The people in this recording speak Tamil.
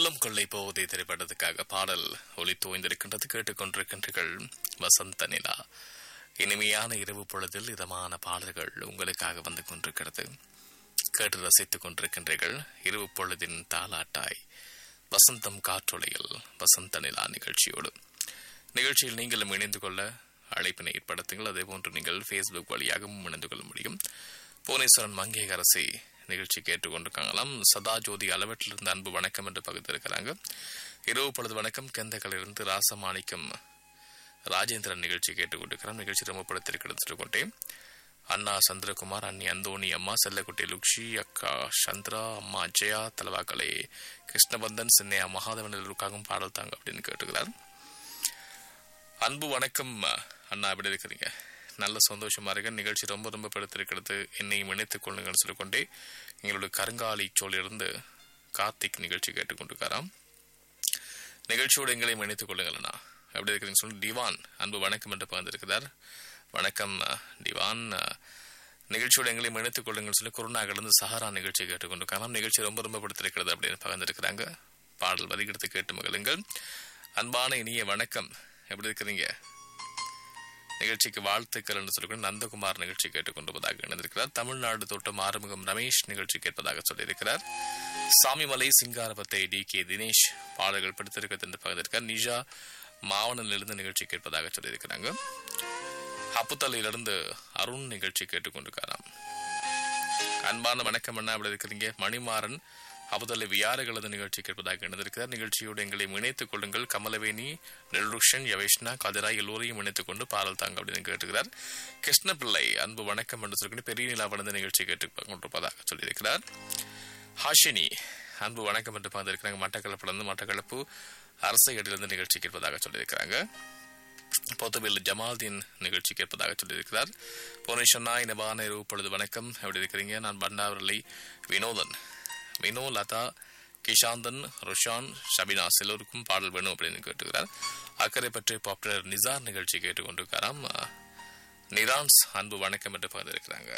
உள்ளம் கொள்ளை போவதை திரைப்படத்துக்காக பாடல் ஒளி தோய்ந்திருக்கின்றது கேட்டுக்கொண்டிருக்கின்றீர்கள் வசந்த நிலா இனிமையான இரவு பொழுதில் இதமான பாடல்கள் உங்களுக்காக வந்து கொண்டிருக்கிறது கேட்டு ரசித்துக் கொண்டிருக்கின்றீர்கள் இரவு பொழுதின் தாலாட்டாய் வசந்தம் காற்றொலையில் வசந்த நிலா நிகழ்ச்சியோடு நிகழ்ச்சியில் நீங்களும் இணைந்து கொள்ள அழைப்பினை ஏற்படுத்துங்கள் அதே போன்று நீங்கள் ஃபேஸ்புக் வழியாகவும் இணைந்து கொள்ள முடியும் புவனேஸ்வரன் மங்கை அரசி நிகழ்ச்சி கேட்டுக்கொண்டிருக்காங்களாம் சதா ஜோதி அளவற்றிலிருந்து அன்பு வணக்கம் என்று பகிர்ந்திருக்கிறாங்க இரவு பொழுது வணக்கம் கெந்தகளிலிருந்து ராசமாணிக்கம் ராஜேந்திரன் நிகழ்ச்சி கேட்டுக்கொண்டிருக்கிறார் நிகழ்ச்சி ரொம்ப படத்திற்கு எடுத்துட்டு கொண்டேன் அண்ணா சந்திரகுமார் அண்ணி அந்தோணி அம்மா செல்லக்குட்டி லுக்ஷி அக்கா சந்திரா அம்மா ஜெயா தலவாக்கலை கிருஷ்ணபந்தன் சின்னையா மகாதவன் எல்லோருக்காகவும் பாடல் தாங்க அப்படின்னு கேட்டுக்கிறார் அன்பு வணக்கம் அண்ணா எப்படி இருக்கிறீங்க நல்ல சந்தோஷமா இருக்க நிகழ்ச்சி ரொம்ப ரொம்ப படுத்திருக்கிறது என்னையும் இணைத்துக் கொள்ளுங்கன்னு சொல்லிக்கொண்டே எங்களுடைய கருங்காலி சோழிலிருந்து கார்த்திக் நிகழ்ச்சி கேட்டுக்கொண்டிருக்காராம் நிகழ்ச்சியோடு எங்களையும் இணைத்துக் கொள்ளுங்கள் அண்ணா எப்படி இருக்கிறீங்க சொல்லி டிவான் அன்பு வணக்கம் என்று பகிர்ந்திருக்கிறார் வணக்கம் டிவான் நிகழ்ச்சியோடு எங்களையும் இணைத்துக் கொள்ளுங்கள் சொல்லி குருநாகிலிருந்து சஹாரா நிகழ்ச்சி கேட்டுக்கொண்டிருக்கலாம் நிகழ்ச்சி ரொம்ப ரொம்ப படுத்திருக்கிறது அப்படின்னு பகிர்ந்திருக்கிறாங்க பாடல் வரிகெடுத்து கேட்டு மகிழுங்கள் அன்பான இனிய வணக்கம் எப்படி இருக்கிறீங்க நிகழ்ச்சிக்கு வாழ்த்துக்கள் என்று சொல்லி நந்தகுமார் நிகழ்ச்சி கேட்டுக்கொண்டிருப்பதாக இணைந்திருக்கிறார் தமிழ்நாடு தோட்டம் ஆறுமுகம் ரமேஷ் நிகழ்ச்சி கேட்பதாக சொல்லியிருக்கிறார் சாமிமலை சிங்காரபத்தை டி கே தினேஷ் பாடல்கள் படித்திருக்கிறது என்று பகிர்ந்திருக்கார் நிஷா மாவனிலிருந்து நிகழ்ச்சி கேட்பதாக சொல்லியிருக்கிறாங்க அப்புத்தலையிலிருந்து அருண் நிகழ்ச்சி கேட்டுக்கொண்டிருக்காராம் அன்பான வணக்கம் என்ன அப்படி இருக்கிறீங்க மணிமாறன் அபுதலை வியாரகளது நிகழ்ச்சி கேட்பதாக இணைந்திருக்கிறார் நிகழ்ச்சியோடு எங்களை இணைத்துக் கொள்ளுங்கள் கமலவேணி நெல்ருஷன் யவேஷ்னா கதிராய் எல்லோரையும் இணைத்துக் கொண்டு பாடல் தாங்க அப்படின்னு கேட்டுக்கிறார் கிருஷ்ணபிள்ளை அன்பு வணக்கம் என்று சொல்லி பெரிய நிலா வளர்ந்த நிகழ்ச்சி கேட்டு கொண்டிருப்பதாக சொல்லியிருக்கிறார் ஹாஷினி அன்பு வணக்கம் என்று பார்த்திருக்கிறாங்க மட்டக்களப்பிலிருந்து மட்டக்களப்பு அரசையடிலிருந்து நிகழ்ச்சி கேட்பதாக சொல்லியிருக்கிறாங்க பொத்துவில் ஜமால்தீன் நிகழ்ச்சி கேட்பதாக சொல்லியிருக்கிறார் புவனேஸ்வரனா இனபான இரவு பொழுது வணக்கம் எப்படி இருக்கிறீங்க நான் பண்டாவரலை வினோதன் வினோ லதா கிஷாந்தன் ருஷான் ஷபினாஸ் எல்லோருக்கும் பாடல் வேணும் அப்படின்னு கேட்டுக்கிறார் அக்கறை பற்றி பாப்புலர் நிசார் நிகழ்ச்சி கேட்டுக்கொண்டிருக்காராம் நிரான்ஸ் அன்பு வணக்கம் என்று பகிர்ந்திருக்கிறாங்க